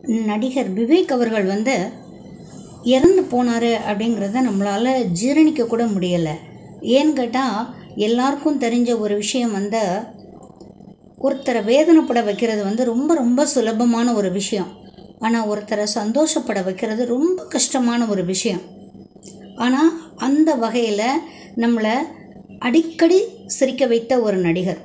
நடிகர் விவேக் அவர்கள் வந்து இறந்து போனார் அப்படிங்கிறத நம்மளால் ஜீரணிக்க கூட முடியலை ஏன்னு கேட்டால் எல்லாருக்கும் தெரிஞ்ச ஒரு விஷயம் வந்து ஒருத்தரை வேதனைப்பட வைக்கிறது வந்து ரொம்ப ரொம்ப சுலபமான ஒரு விஷயம் ஆனால் ஒருத்தரை சந்தோஷப்பட வைக்கிறது ரொம்ப கஷ்டமான ஒரு விஷயம் ஆனால் அந்த வகையில் நம்மளை அடிக்கடி சிரிக்க வைத்த ஒரு நடிகர்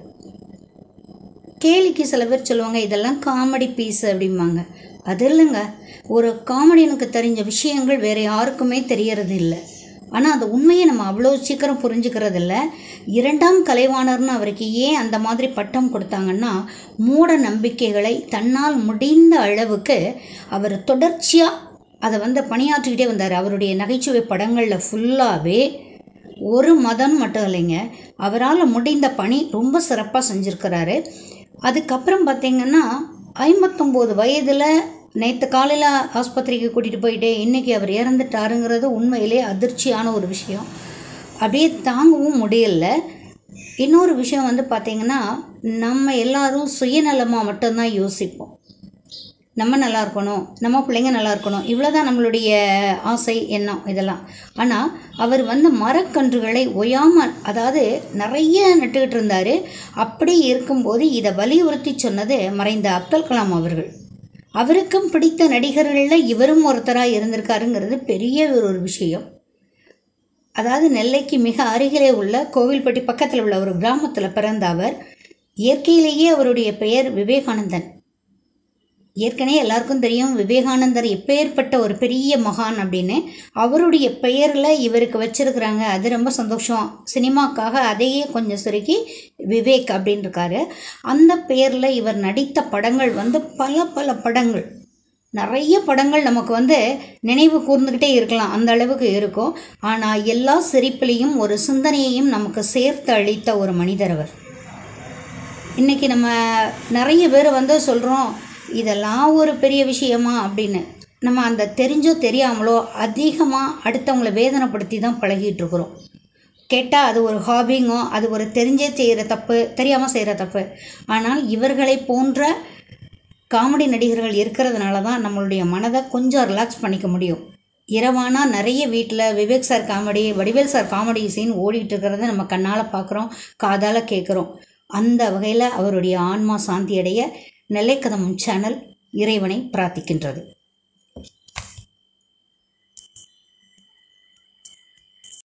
கேலிக்கு சில பேர் சொல்லுவாங்க இதெல்லாம் காமெடி பீஸ் அப்படிம்பாங்க அது இல்லைங்க ஒரு காமெடியனுக்கு தெரிஞ்ச விஷயங்கள் வேறு யாருக்குமே தெரியறது இல்லை ஆனால் அந்த உண்மையை நம்ம அவ்வளோ சீக்கிரம் புரிஞ்சுக்கிறது இல்லை இரண்டாம் கலைவாணர்னு அவருக்கு ஏன் அந்த மாதிரி பட்டம் கொடுத்தாங்கன்னா மூட நம்பிக்கைகளை தன்னால் முடிந்த அளவுக்கு அவர் தொடர்ச்சியாக அதை வந்து பணியாற்றிக்கிட்டே வந்தார் அவருடைய நகைச்சுவை படங்களில் ஃபுல்லாகவே ஒரு மதம் மட்டும் இல்லைங்க அவரால் முடிந்த பணி ரொம்ப சிறப்பாக செஞ்சுருக்கிறாரு அதுக்கப்புறம் பார்த்தீங்கன்னா ஐம்பத்தொம்போது வயதில் நேற்று காலையில் ஆஸ்பத்திரிக்கு கூட்டிகிட்டு போயிட்டு இன்றைக்கி அவர் இறந்துட்டாருங்கிறது உண்மையிலே அதிர்ச்சியான ஒரு விஷயம் அப்படியே தாங்கவும் முடியல இன்னொரு விஷயம் வந்து பார்த்திங்கன்னா நம்ம எல்லாரும் சுயநலமாக மட்டும்தான் யோசிப்போம் நம்ம நல்லா இருக்கணும் நம்ம பிள்ளைங்க நல்லா இருக்கணும் இவ்வளோதான் நம்மளுடைய ஆசை எண்ணம் இதெல்லாம் ஆனால் அவர் வந்து மரக்கன்றுகளை ஒயாமல் அதாவது நிறைய நட்டுக்கிட்டு இருந்தார் அப்படி இருக்கும்போது இதை வலியுறுத்தி சொன்னது மறைந்த அப்துல் கலாம் அவர்கள் அவருக்கும் பிடித்த நடிகர்களில் இவரும் ஒருத்தராக இருந்திருக்காருங்கிறது பெரிய ஒரு விஷயம் அதாவது நெல்லைக்கு மிக அருகிலே உள்ள கோவில்பட்டி பக்கத்தில் உள்ள ஒரு கிராமத்தில் பிறந்த அவர் இயற்கையிலேயே அவருடைய பெயர் விவேகானந்தன் ஏற்கனவே எல்லாருக்கும் தெரியும் விவேகானந்தர் எப்பேற்பட்ட ஒரு பெரிய மகான் அப்படின்னு அவருடைய பெயரில் இவருக்கு வச்சிருக்கிறாங்க அது ரொம்ப சந்தோஷம் சினிமாக்காக அதையே கொஞ்சம் சுருக்கி விவேக் அப்படின்னு இருக்காரு அந்த பெயரில் இவர் நடித்த படங்கள் வந்து பல பல படங்கள் நிறைய படங்கள் நமக்கு வந்து நினைவு கூர்ந்துக்கிட்டே இருக்கலாம் அந்த அளவுக்கு இருக்கும் ஆனால் எல்லா சிரிப்பிலையும் ஒரு சிந்தனையையும் நமக்கு சேர்த்து அளித்த ஒரு மனிதர் அவர் இன்றைக்கி நம்ம நிறைய பேர் வந்து சொல்கிறோம் இதெல்லாம் ஒரு பெரிய விஷயமா அப்படின்னு நம்ம அந்த தெரிஞ்சோ தெரியாமலோ அதிகமாக அடுத்தவங்களை வேதனைப்படுத்தி தான் பழகிட்டு இருக்கிறோம் கேட்டால் அது ஒரு ஹாபிங்கோ அது ஒரு தெரிஞ்சே செய்கிற தப்பு தெரியாமல் செய்கிற தப்பு ஆனால் இவர்களை போன்ற காமெடி நடிகர்கள் இருக்கிறதுனால தான் நம்மளுடைய மனதை கொஞ்சம் ரிலாக்ஸ் பண்ணிக்க முடியும் இரவானா நிறைய வீட்டில் Vivek sir comedy Vadivel sir comedy scene ஓடிட்டு இருக்கிறத நம்ம கண்ணால் பார்க்குறோம் காதால் கேட்குறோம் அந்த வகையில் அவருடைய ஆன்மா சாந்தி அடைய நெல்லைக்கதம் சேனல் இறைவனை பிரார்த்திக்கின்றது